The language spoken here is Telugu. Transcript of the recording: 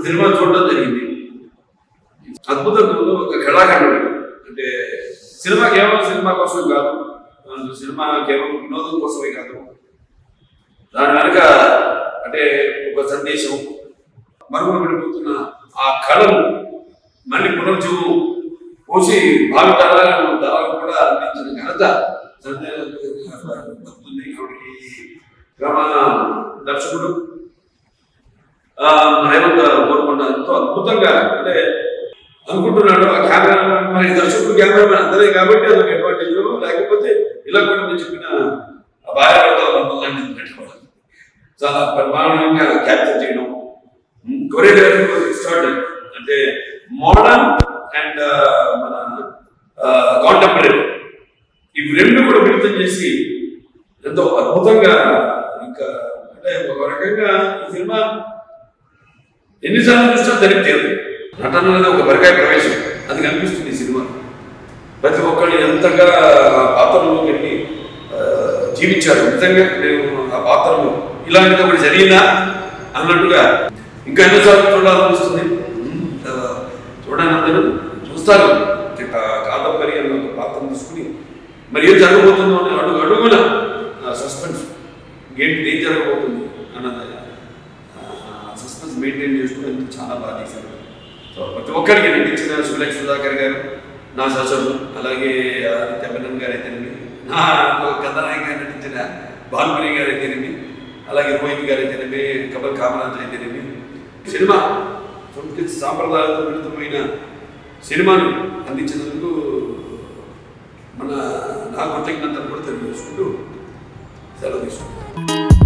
సినిమా చూడడం జరిగింది అద్భుతంగా ఒక కళాఖండం అంటే సినిమా కేవలం సినిమా కోసం కాదు ఆ, సినిమా కేవలం వినోదం కోసమే కాదు దాని వెనక అంటే ఒక సందేశం మరుగున పడిపోతున్న ఆ కళను మళ్ళీ పునర్జీవం పోసి భావి తరాలకు తరాలకు కూడా అందించిన ఘనత సంజయ్ దక్కుతుంది ఆవిడకి గ్రామ దర్శకుడు ఆ, హేమంత్ కోరుకున్న ఎంతో అద్భుతంగా అంటే అనుకుంటున్నాడు ఆ కెమెరా మరి దర్శకుడు కెమెరామెన్ అందరే కాబట్టి అదొక అడ్వాంటేజ్ లేకపోతే ఇలా కూడా నేను చెప్పిన ఆ భార్యాభర్తల బంధం లాంటిది పెట్టుకోవాలి చాలా పరిమాణంగా క్యాప్చర్ చేయడం కొరియోగ్రఫీ స్టార్ట్ అంటే మోడర్న్ అండ్ మన కాంటెంపరీ ఇవి రెండు కూడా మిళితం చేసి ఎంతో అద్భుతంగా ఇంకా అంటే ఒక రకంగా ఈ సినిమా ఎన్నిసార్లు చూసినా దానికి తీరదు నటన అనేది ఒక బరికాయ ప్రవేశం అది కనిపిస్తుంది ఈ సినిమా ప్రతి ఒక్కళ్ళు ఎంతగా ఆ పాత్రలోకి వెళ్ళి ఆ, జీవించారు నిజంగా నేను ఆ పాత్రలో ఇలాంటిది ఒకటి జరిగిందా అన్నట్టుగా ఇంకా ఎన్నోసార్లు చూడాలనిపిస్తుంది ఉమ్, ఆ, చూడండి అందరూ చూస్తారు ఇక కాదంబరి అన్న ఒక పాత్రను తీసుకుని మరి ఏం జరగబోతుందో అని అడుగు అడుగున సస్పెన్స్ ఏంటి ఏం జరగబోతుంది అన్నది సస్పెన్స్ మెయింటైన్ చేసుకుని ఎంత చాలా బాగా చేశారు సో ప్రతి ఒక్కరికి నటించిన సులేఖ సుధాకర్ గారు నా ససలు అలాగే ఆదిత్య మెనన్ గారు అయితేనేమి నా కథానాయక గారు నటించిన బాల్మణి గారు అయితేనేమి అలాగే రోహిత్ గారు అయితేనేమి కబల్ కామరాజ్ అయితేనేమి సినిమా సంస్కృతి సాంప్రదాయాలతో మిళితమైన సినిమాను అందించినందుకు మన నా కృతజ్ఞతలు కూడా తెలియజేసుకుంటూ సెలవు తీసుకుంటాను